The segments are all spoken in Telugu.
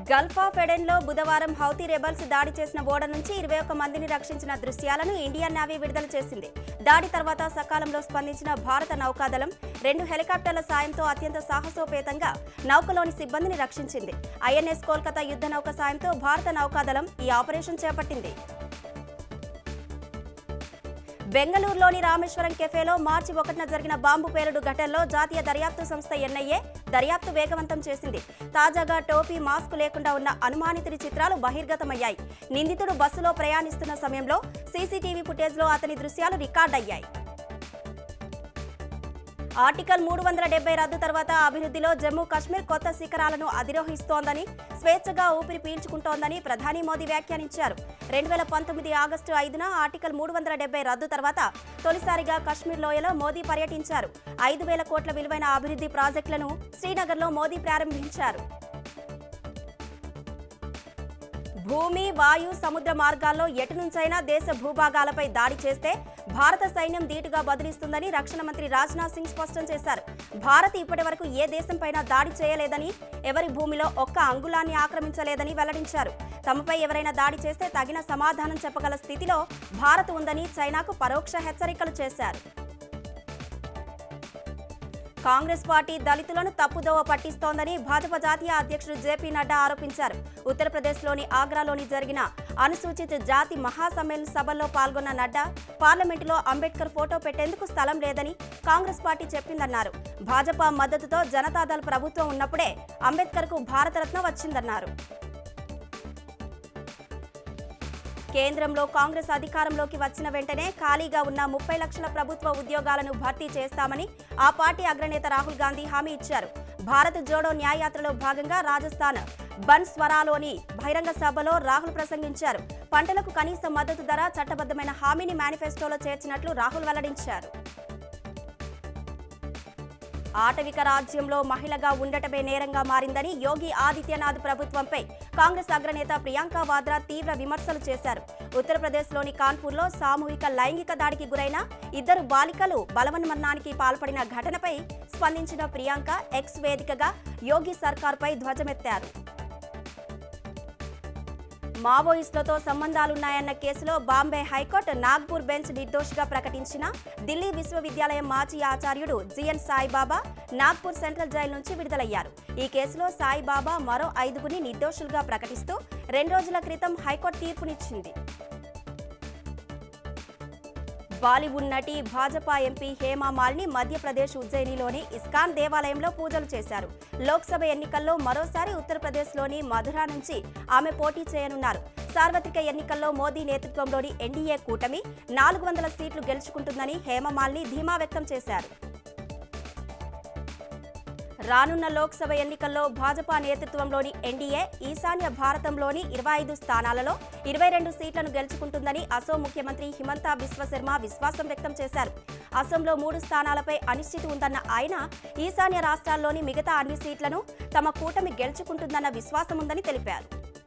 గల్ఫ్ ఆఫ్ ఎడెన్లో బుధవారం హౌతీ రెబల్స్ దాడి చేసిన ఓడ నుంచి ఇరవై ఒక్క మందిని రక్షించిన దృశ్యాలను ఇండియన్ నేవీ విడుదల చేసింది దాడి తర్వాత సకాలంలో స్పందించిన భారత నౌకాదళం రెండు హెలికాప్టర్ల సాయంతో అత్యంత సాహసోపేతంగా నౌకలోని సిబ్బందిని రక్షించింది ఐఎన్ఎస్ కోల్కతా యుద్ధ నౌక సాయంతో భారత నౌకాదళం ఈ ఆపరేషన్ చేపట్టింది బెంగళూరులోని రామేశ్వరం కెఫేలో మార్చి ఒకటిన జరిగిన బాంబు పేలుడు ఘటనలో జాతీయ దర్యాప్తు సంస్థ ఎన్ఐఏ దర్యాప్తు వేగవంతం చేసింది తాజాగా టోపీ మాస్క్ లేకుండా ఉన్న అనుమానితుడి చిత్రాలు బహిర్గతమయ్యాయి నిందితుడు బస్సులో ప్రయాణిస్తున్న సమయంలో సీసీటీవీ ఫుటేజ్లో అతని దృశ్యాలు రికార్డయ్యాయి ఆర్టికల్ మూడు వందల డెబ్బై రద్దు తర్వాత అభివృద్ధిలో జమ్మూ కాశ్మీర్ కొత్త శిఖరాలను అధిరోహిస్తోందని స్వేచ్ఛగా ఊపిరి పీల్చుకుంటోందని ప్రధాని మోదీ వ్యాఖ్యానించారు రెండు వేల పంతొమ్మిది ఆగస్టు ఐదున ఆర్టికల్ మూడు వందల డెబ్బై రద్దు తర్వాత తొలిసారిగా కశ్మీర్ లోయలో మోదీ పర్యటించారు ఐదు వేల కోట్ల విలువైన అభివృద్ధి ప్రాజెక్టులను శ్రీనగర్లో మోదీ ప్రారంభించారు భూమి వాయు సముద్ర మార్గాల్లో ఎటు నుంచైనా దేశ భూభాగాలపై దాడి చేస్తే భారత సైన్యం ధీటుగా బదిలిస్తుందని రక్షణ మంత్రి రాజ్నాథ్ సింగ్ స్పష్టం చేశారు భారత్ ఇప్పటి వరకు ఏ దేశంపైనా దాడి చేయలేదని ఎవరి భూమిలో ఒక్క అంగుళాన్ని ఆక్రమించలేదని వెల్లడించారు తమపై ఎవరైనా దాడి చేస్తే తగిన సమాధానం చెప్పగల స్థితిలో భారత్ ఉందని చైనాకు పరోక్ష హెచ్చరికలు చేశారు కాంగ్రెస్ పార్టీ దళితులను తప్పుదోవ పట్టిస్తోందని భాజపా జాతీయ అధ్యక్షుడు జేపీ నడ్డా ఆరోపించారు ఉత్తరప్రదేశ్లోని ఆగ్రాలోని జరిగిన అనుసూచిత జాతి మహాసమ్మేళన సభల్లో పాల్గొన్న నడ్డా పార్లమెంటులో అంబేద్కర్ ఫోటో పెట్టేందుకు స్థలం లేదని కాంగ్రెస్ పార్టీ చెప్పిందన్నారు భాజపా మద్దతుతో జనతాదళ్ ప్రభుత్వం ఉన్నప్పుడే అంబేద్కర్కు భారతరత్న వచ్చిందన్నారు కేంద్రంలో కాంగ్రెస్ అధికారంలోకి వచ్చిన వెంటనే ఖాళీగా ఉన్న ముప్పై లక్షల ప్రభుత్వ ఉద్యోగాలను భర్తీ చేస్తామని ఆ పార్టీ అగ్రనేత రాహుల్ గాంధీ హామీ ఇచ్చారు భారత్ జోడో న్యాయయాత్రలో భాగంగా రాజస్థాన్ బన్స్వరాలోని బహిరంగ సభలో రాహుల్ ప్రసంగించారు పంటలకు కనీస మద్దతు ధర చట్టబద్దమైన హామీని మేనిఫెస్టోలో చేర్చినట్లు రాహుల్ వెల్లడించారు ఆటవిక రాజ్యంలో మహిళగా ఉండటమే నేరంగా మారిందని యోగి ఆదిత్యనాథ్ ప్రభుత్వంపై కాంగ్రెస్ అగ్రనేత ప్రియాంక వాద్రా తీవ్ర విమర్శలు చేశారు ఉత్తరప్రదేశ్లోని కాన్పూర్లో సామూహిక లైంగిక దాడికి గురైన ఇద్దరు బాలికలు బలవన్మరణానికి పాల్పడిన ఘటనపై స్పందించిన ప్రియాంక ఎక్స్ వేదికగా యోగి సర్కార్పై ధ్వజమెత్తారు మావోయిస్టులతో సంబంధాలున్నాయన్న కేసులో బాంబే హైకోర్టు నాగ్పూర్ బెంచ్ నిర్దోషిగా ప్రకటించిన ఢిల్లీ విశ్వవిద్యాలయం మాజీ ఆచార్యుడు GN Saibaba Nagpur central jail నుంచి విడుదలయ్యారు ఈ కేసులో సాయిబాబా మరో ఐదుగురిని నిర్దోషులుగా ప్రకటిస్తూ రెండు రోజుల క్రితం హైకోర్టు తీర్పునిచ్చింది బాలీవుడ్ నటి భాజపా ఎంపీ హేమా మాలిని మధ్యప్రదేశ్ ఉజ్జయినిలోని ఇస్కాన్ దేవాలయంలో పూజలు చేశారు లోక్సభ ఎన్నికల్లో మరోసారి ఉత్తరప్రదేశ్లోని మధురా నుంచి ఆమె పోటీ చేయనున్నారు సార్వత్రిక ఎన్నికల్లో మోదీ నేతృత్వంలోని ఎన్డీఏ కూటమి నాలుగు వందల సీట్లు గెలుచుకుంటుందని హేమమాలిని ధీమా వ్యక్తం చేశారు రానున్న లోక్సభ ఎన్నికల్లో భాజపా నేతృత్వంలోని ఎన్డీఏ ఈశాన్య భారతంలోని ఇరవై ఐదు స్థానాలలో ఇరవై రెండు సీట్లను గెలుచుకుంటుందని అసోం ముఖ్యమంత్రి హిమంతా బిశ్వశర్మ విశ్వాసం వ్యక్తం చేశారు అసోంలో మూడు స్థానాలపై అనిశ్చితి ఉందన్న ఆయన ఈశాన్య రాష్ట్రాల్లోని మిగతా అన్ని సీట్లను తమ కూటమి గెలుచుకుంటుందన్న విశ్వాసం ఉందని తెలిపారు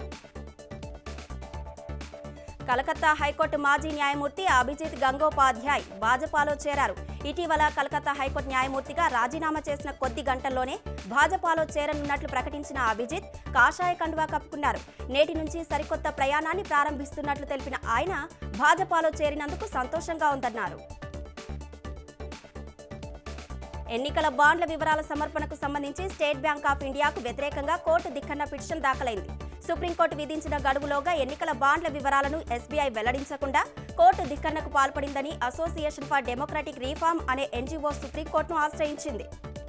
కలకత్తా హైకోర్టు మాజీ న్యాయమూర్తి అభిజిత్ గంగోపాధ్యాయ్ భాజపాలో చేరారు ఇటీవల కలకత్తా హైకోర్టు న్యాయమూర్తిగా రాజీనామా చేసిన కొద్ది గంటల్లోనే భాజపాలో చేరనున్నట్లు ప్రకటించిన అభిజిత్ కాషాయ కండువా కప్పుకున్నారు నేటి నుంచి సరికొత్త ప్రయాణాన్ని ప్రారంభిస్తున్నట్లు తెలిపిన ఆయన భాజపాలో చేరినందుకు సంతోషంగా ఉందన్నారు ఎన్నికల బాండ్ల వివరాల సమర్పణకు సంబంధించి స్టేట్ బ్యాంక్ ఆఫ్ ఇండియాకు వ్యతిరేకంగా కోర్టు దిక్కన్న పిటిషన్ దాఖలైంది సుప్రీంకోర్టు విధించిన గడువులోగా ఎన్నికల బాండ్ల వివరాలను ఎస్బీఐ వెల్లడించకుండా కోర్టు ధిక్కరణకు పాల్పడిందని అసోసియేషన్ ఫర్ డెమోక్రటిక్ రీఫార్మ్ అనే ఎన్జీఓ సుప్రీంకోర్టును ఆశ్రయించింది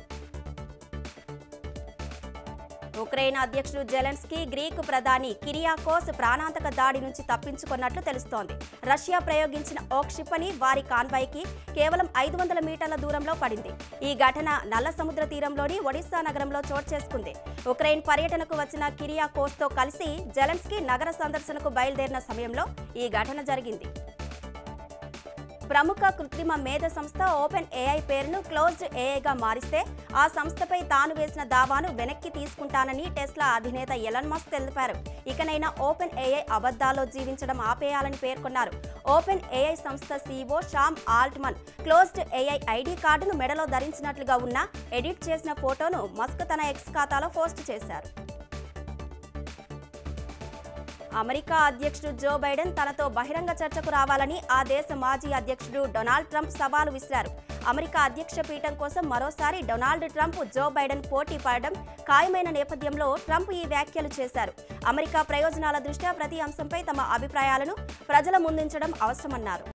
ఉక్రెయిన్ అధ్యక్షుడు జెలెన్స్కీ గ్రీకు ప్రధాని కిరియాకోస్ ప్రాణాంతక దాడి నుంచి తప్పించుకున్నట్లు తెలుస్తోంది రష్యా ప్రయోగించిన ఓ క్షిపణి వారి కాన్వాయ్కి కేవలం ఐదు వందల మీటర్ల దూరంలో పడింది ఈ ఘటన నల్ల సముద్ర తీరంలోని ఒడిశా నగరంలో చోటు చేసుకుంది ఉక్రెయిన్ పర్యటనకు వచ్చిన కిరియాకోస్తో కలిసి జెలెన్స్కీ నగర సందర్శనకు బయలుదేరిన సమయంలో ఈ ఘటన జరిగింది ప్రముఖ కృత్రిమ మేధ సంస్థ ఓపెన్ ఏఐ పేరును క్లోజ్డ్ ఏఐగా మారిస్తే ఆ సంస్థపై తాను వేసిన దావాను వెనక్కి తీసుకుంటానని టెస్లా అధినేత ఎలన్ మస్క్ తెలిపారు ఇకనైనా ఓపెన్ ఏఐ అబద్ధాల్లో జీవించడం ఆపేయాలని పేర్కొన్నారు ఓపెన్ ఏఐ సంస్థ CEO Sam Altman closed AI ID కార్డును మెడలో ధరించినట్లుగా ఉన్న ఎడిట్ చేసిన ఫోటోను మస్క్ తన ఎక్స్ ఖాతాలో పోస్ట్ చేశారు అమెరికా అధ్యక్షుడు జో బైడెన్ తనతో బహిరంగ చర్చకు రావాలని ఆ దేశ మాజీ అధ్యక్షుడు డొనాల్డ్ ట్రంప్ సవాలు విసిరారు అమెరికా అధ్యక్ష పీఠం కోసం మరోసారి డొనాల్డ్ ట్రంప్ జో బైడెన్ పోటీ పడడం ఖాయమైన నేపథ్యంలో ట్రంప్ ఈ వ్యాఖ్యలు చేశారు అమెరికా ప్రయోజనాల దృష్ట్యా ప్రతి అంశంపై తమ అభిప్రాయాలను ప్రజల ముందుంచడం అవసరమన్నారు